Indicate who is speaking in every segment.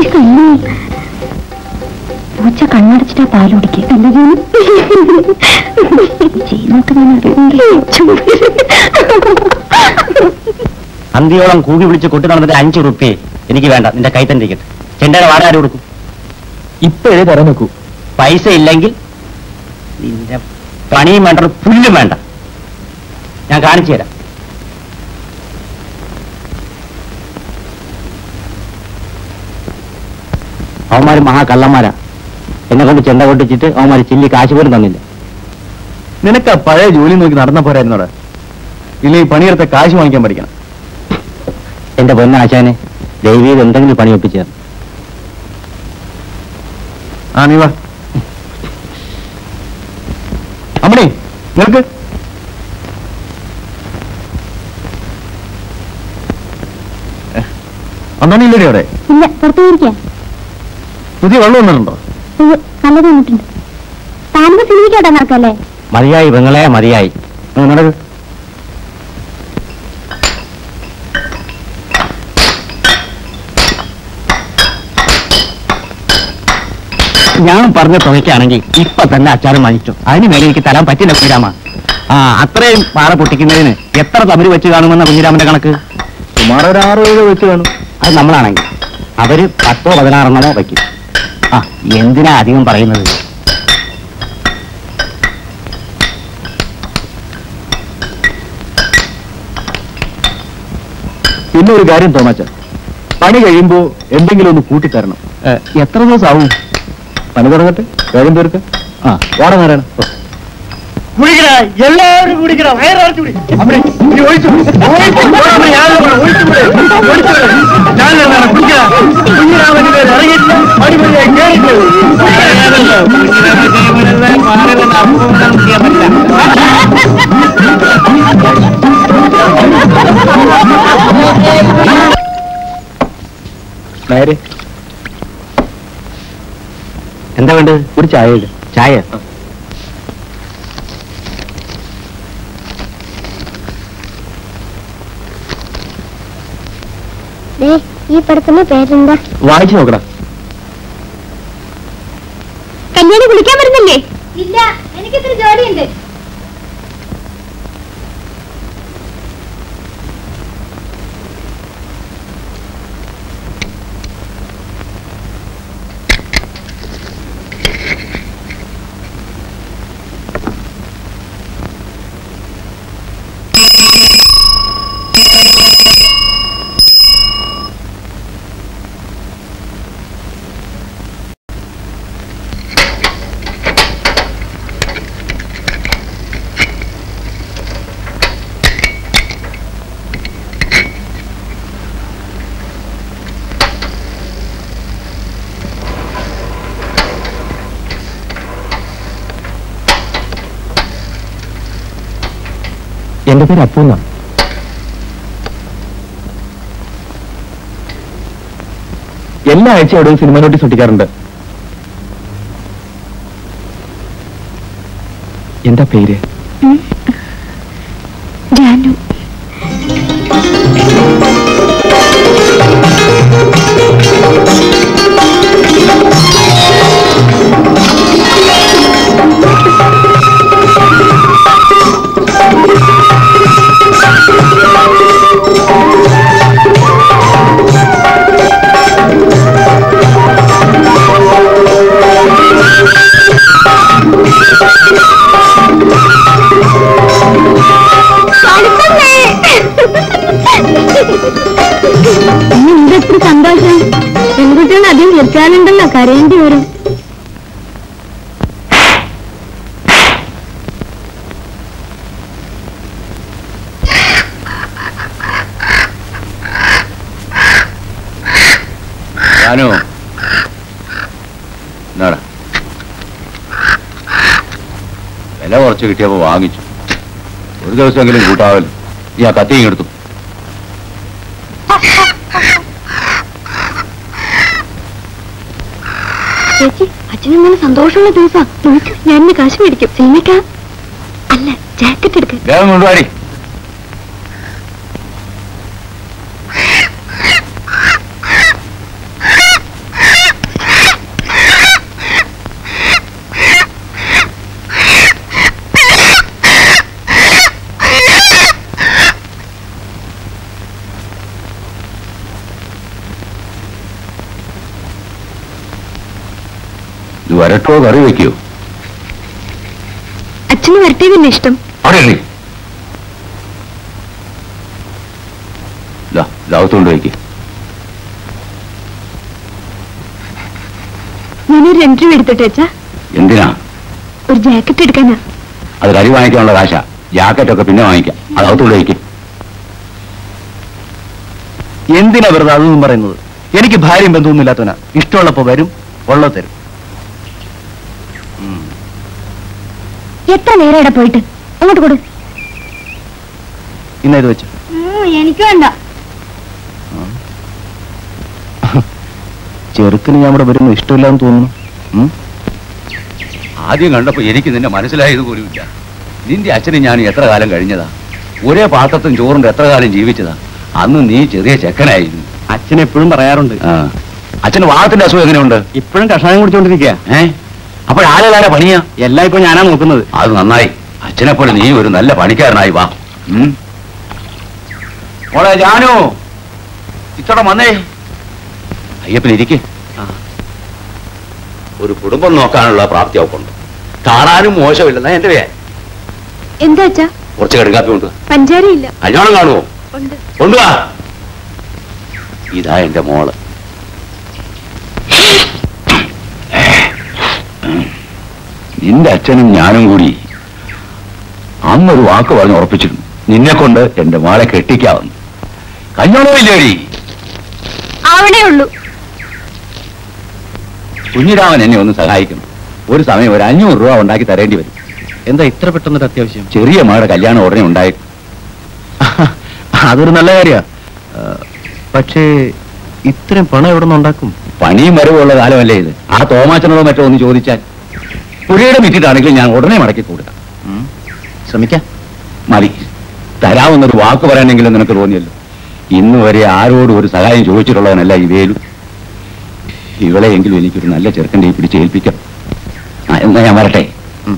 Speaker 1: പൂച്ച കണ്ണടച്ചിട്ടാ പാൽ കുടിക്കുക അല്ല ചെയ്യുന്നൊക്കെ ഞാൻ
Speaker 2: അന്തിയോളം കൂകി വിളിച്ച് കൊട്ടി നടന്നിട്ട് അഞ്ചു റുപ്യ എനിക്ക് വേണ്ട നിന്റെ കൈ തന്നെ ഇരിക്കട്ടെ ചെണ്ടയുടെ വാടക ആര് കൊടുക്കും
Speaker 3: ഇപ്പോഴേ തരാൻ നോക്കൂ
Speaker 2: പൈസ ഇല്ലെങ്കിൽ നിന്റെ പണിയും വേണ്ട പുല്ലും വേണ്ട ഞാൻ കാണിച്ചു തരാം അവന്മാര് മഹാകള്ളന്മാരാ എന്നെ കൊണ്ട് ചെണ്ട കൊട്ടിച്ചിട്ട് അവന്മാര് ചില്ലി കാശ് പോലും തന്നില്ല
Speaker 3: നിനക്ക് ആ പഴയ ജോലി നോക്കി നടന്ന പോരായിരുന്നോടെ ഇല്ലെങ്കിൽ പണിയെടുത്ത കാശ് വാങ്ങിക്കാൻ പഠിക്കണം
Speaker 2: എന്റെ പൊന്നാശാനെ ദൈവീത് എന്തെങ്കിലും പണി ഒപ്പിച്ചു തരണം
Speaker 3: ആ നീ വാ അമ്മണി നിനക്ക് അമ്മണി ഇല്ലടി അവിടെ
Speaker 1: ഇല്ല പുറത്തു പോയിരിക്കാം
Speaker 3: പുതിയ വെള്ളം വന്നിട്ടുണ്ടോ
Speaker 1: നല്ലത് വന്നിട്ടുണ്ട് താനിപ്പോ സിനിമയ്ക്കോട്ടെ നടക്കല്ലേ
Speaker 2: മതിയായി പെങ്ങളെ മതിയായി
Speaker 3: ആ, നടക്ക്
Speaker 2: ഞാൻ പറഞ്ഞ തുകയ്ക്കാണെങ്കിൽ ഇപ്പൊ തന്നെ അച്ചാറ് വാങ്ങിച്ചു അതിന് മേലെ എനിക്ക് തരാൻ പറ്റില്ല കുഞ്ഞിരാമ ആ അത്രയും പാറ പൊട്ടിക്കുന്നതിന് എത്ര തമിഴ് വെച്ച് കാണുമെന്ന കുഞ്ഞിരാമന്റെ കണക്ക്
Speaker 3: സുമാർ ഒരു ആറ് ഏഴ് വെച്ച് കാണും
Speaker 2: അത് നമ്മളാണെങ്കിൽ അവര് പത്തോ പതിനാറെണ്ണമോ വയ്ക്കും ആ എന്തിനാ അധികം പറയുന്നത്
Speaker 3: പിന്നെ ഒരു കാര്യം തോമാച്ച പണി കഴിയുമ്പോ എന്തെങ്കിലും ഒന്ന് കൂട്ടിത്തരണം ഏ, എത്ര ദിവസം ആവും പണി തുടങ്ങട്ടെ വേഗം തീർക്ക് ആ ഓട നേരാണ്
Speaker 2: എല്ലാവരും കുടിക്കണ വയറിറച്ചു കുടി
Speaker 3: നേരെ
Speaker 2: എന്താ വേണ്ടത്
Speaker 3: ഒരു ചായ ഇട്.
Speaker 2: ചായ
Speaker 1: ഈ പടത്തിന്റെ പേരെന്താ
Speaker 3: വായിച്ചു നോക്കടാ
Speaker 1: കല്യാണം കുളിക്കാൻ വരുന്നില്ലേ
Speaker 4: ഇല്ല എനിക്കിത്ര ജോലിയുണ്ട്
Speaker 3: എന്റെ പേര് അപ്പൂന്ന എല്ലാ ആഴ്ച എവിടെയും സിനിമ നോട്ടീസ് ഒട്ടിക്കാറുണ്ട് എന്താ പേര്
Speaker 1: ജാനു എത്ര സന്തോഷം പെൺകുട്ടികൾ അധികം തീർക്കാനുണ്ടല്ലോ കരയേണ്ടി വരും
Speaker 3: ഞാനോ എന്നാടാ വില കുറച്ച് കിട്ടിയപ്പോ വാങ്ങിച്ചു ഒരു ദിവസമെങ്കിലും കൂട്ടാവല്ലോ നീ ആ കത്തിയും എടുത്തു
Speaker 1: ചേച്ചി അച്ഛനും ഇന്നലെ സന്തോഷമുള്ള ദിവസം നോക്ക് ഞാൻ ഇന്ന് കാശ് മേടിക്കും സിനിമയ്ക്കാ അല്ല ജാക്കറ്റ് എടുക്കാൻ
Speaker 3: വേഗം കൊണ്ടുപാടി ഇത് വരട്ടോ കറി വെക്കോ
Speaker 1: അച്ഛന് വരട്ടിയതല്ലേ ഇഷ്ടം
Speaker 3: അവിടെ ഇരി. ദാ, ഇതകത്തോണ്ട് വയ്ക്ക്
Speaker 1: ഞാനൊരു രണ്ട് രൂപ എടുത്തിട്ട് അച്ഛാ
Speaker 3: എന്തിനാ
Speaker 1: ഒരു ജാക്കറ്റ് എടുക്കാനാ
Speaker 3: അത് കരി വാങ്ങിക്കാനുള്ള കാശാ ജാക്കറ്റൊക്കെ പിന്നെ വാങ്ങിക്കാം അതകത്തോണ്ട് വയ്ക്ക്
Speaker 2: എന്തിനാ വെറുതെ അതൊന്നും പറയുന്നത് എനിക്ക് ഭാര്യയും ബന്ധമൊന്നും ഇല്ലാത്തവനാ ഇഷ്ടമുള്ളപ്പോ വരും ഉള്ളത് തരും
Speaker 1: എത്ര നേരം ഇവിടെ പോയിട്ട് അങ്ങോട്ട് കൊടു
Speaker 2: ഇന്ന ഇത് വെച്ച്
Speaker 4: എനിക്ക് വേണ്ട
Speaker 2: ചെറുക്കിന് ഞാൻ ഇവിടെ വരുന്നു ഇഷ്ടമില്ലാന്ന് തോന്നുന്നു ഉം?
Speaker 3: ആദ്യം കണ്ടപ്പോ എനിക്ക് നിന്നെ മനസ്സിലായത് പോലുമില്ല നിന്റെ അച്ഛനും ഞാൻ എത്ര കാലം കഴിഞ്ഞതാ ഒരേ പാത്രത്തും ചോറുണ്ട് എത്ര കാലം ജീവിച്ചതാ അന്ന് നീ ചെറിയ ചെക്കനായിരുന്നു
Speaker 2: അച്ഛൻ എപ്പോഴും പറയാറുണ്ട്
Speaker 3: ആ. അച്ഛന് വാദത്തിന്റെ അസുഖം എങ്ങനെയുണ്ട്
Speaker 2: ഇപ്പോഴും കഷായം കുടിച്ചോണ്ടിരിക്കുക
Speaker 3: ഏ അപ്പോഴാലാല പണിയാ
Speaker 2: എല്ലാം ഇപ്പൊ ഞാനാ നോക്കുന്നത്
Speaker 3: അത് നന്നായി അച്ഛനെ പോലെ നീ ഒരു നല്ല പണിക്കാരനായി വാ ഉം. മോളെ ജാനു ഇത്തോടെ വന്നേ അയ്യപ്പൻ ഇരിക്കെ ഒരു കുടുംബം നോക്കാനുള്ള പ്രാപ്തി അവക്കുണ്ട് കാണാനും മോശമില്ലെന്നാ എന്റെ പേ
Speaker 1: എന്താ അച്ഛാ
Speaker 3: കുറച്ച് കടുങ്കാപ്പി കൊണ്ട്
Speaker 1: പഞ്ചാരയില്ല
Speaker 3: കല്യാണം കാണുമോ
Speaker 1: ഉണ്ട്
Speaker 3: കൊണ്ടുവാ ഇതാ എന്റെ മോള് നിന്റെ അച്ഛനും ഞാനും കൂടി അന്നൊരു വാക്ക് പറഞ്ഞ് ഉറപ്പിച്ചിരുന്നു നിന്നെ കൊണ്ട് എന്റെ മോളെ കെട്ടിക്കാവുന്നു കല്യാണവും ഇല്ലേടി
Speaker 1: അവിടെ ഉള്ളൂ
Speaker 3: കുഞ്ഞിരാമൻ എന്നെ ഒന്ന് സഹായിക്കണം ഒരു സമയം ഒരു അഞ്ഞൂറ് രൂപ ഉണ്ടാക്കി തരേണ്ടി വരും
Speaker 2: എന്താ ഇത്ര പെട്ടെന്നൊരു അത്യാവശ്യം
Speaker 3: ചെറിയ മകളുടെ കല്യാണം ഉടനെ ഉണ്ടായി
Speaker 2: അതൊരു നല്ല കാര്യ പക്ഷേ ഇത്രയും പണം എവിടെ നിന്ന് ഉണ്ടാക്കും
Speaker 3: പണിയും വരവുള്ള കാലമല്ലേ ഇത് ആ തോമാച്ചനോടോ മറ്റോ ഒന്ന് ചോദിച്ചാൽ പുഴയുടെ മിറ്റിട്ടാണെങ്കിൽ ഞാൻ ഉടനെ മടക്കി കൊടുക്കാം
Speaker 2: ഉം. ശ്രമിക്കാം
Speaker 3: മതി തരാമെന്നൊരു വാക്ക് പറയാനെങ്കിലും നിനക്ക് തോന്നിയല്ലോ ഇന്ന് വരെ ആരോടും ഒരു സഹായം ചോദിച്ചിട്ടുള്ളവനല്ല ഈ വേലു ഇവളെയെങ്കിലും എനിക്കൊരു നല്ല ചെറുക്കൻ്റെ ഈ പിടിച്ച് ഏൽപ്പിക്കാം ആ എന്നാ ഞാൻ വരട്ടെ
Speaker 2: ഉം.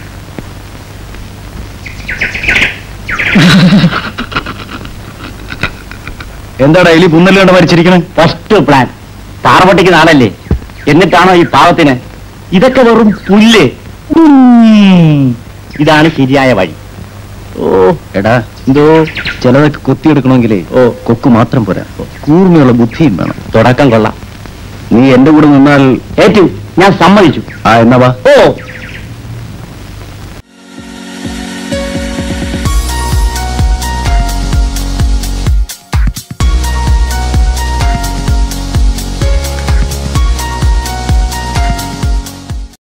Speaker 2: എന്താടാ എലി പുന്നല് കണ്ട് മരിച്ചിരിക്കണേ
Speaker 5: ഫസ്റ്റ് പ്ലാൻ പാറപട്ടിക്ക് നാടല്ലേ എന്നിട്ടാണോ ഈ പാവത്തിന് ഇതൊക്കെ വെറും പുല്ല് ഉം. ഇതാണ് ശരിയായ വഴി
Speaker 2: ഓ എടാ എന്തോ ചിലതൊക്കെ കൊത്തിയെടുക്കണമെങ്കിലേ ഓ കൊക്ക് മാത്രം പോരാ കൂർമ്മയുള്ള ബുദ്ധിയും വേണം
Speaker 5: തുടക്കം കൊള്ളാം
Speaker 2: നീ എന്റെ കൂടെ നിന്നാൽ
Speaker 5: ഏറ്റു ഞാൻ സമ്മതിച്ചു
Speaker 2: ആ എന്നാ വാ
Speaker 5: ഓ